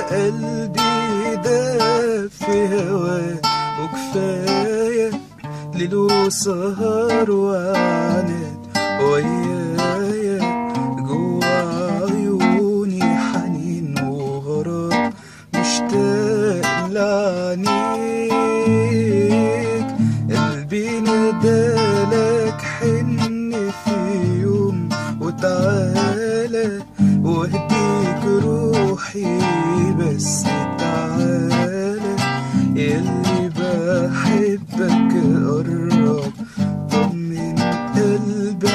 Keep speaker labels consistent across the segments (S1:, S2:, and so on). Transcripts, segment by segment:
S1: قلبي داب في هواك وكفاية ليل وسهر وعناد ويايا جوا عيوني حنين وغرام مشتاق لعنيك قلبي نادالك حن في يوم وتعالى واهديك روحي بس تعالى يلي بحبك قرب طمن قلبي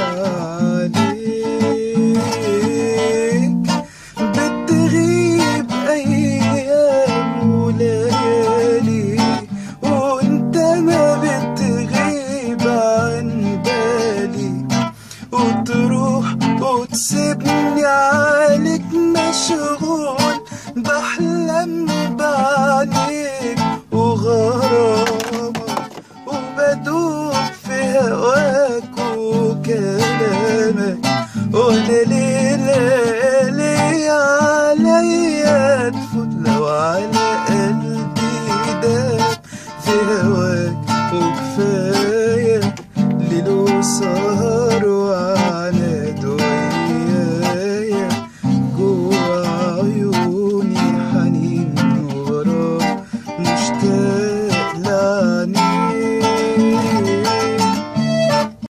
S1: عليك بتغيب ايام وليالي وانت ما بتغيب عن بالي وتروح وتسيبني عليك مشغول بحلم بعينيك وغرامك وبدوب في هواك وكلامك وانا ليلة لي عليا تفوت لو على قلبي داب في هواك وكفاية ليل وسهر وعناد ويايا جوا عيوني حنين وغرام مشتاق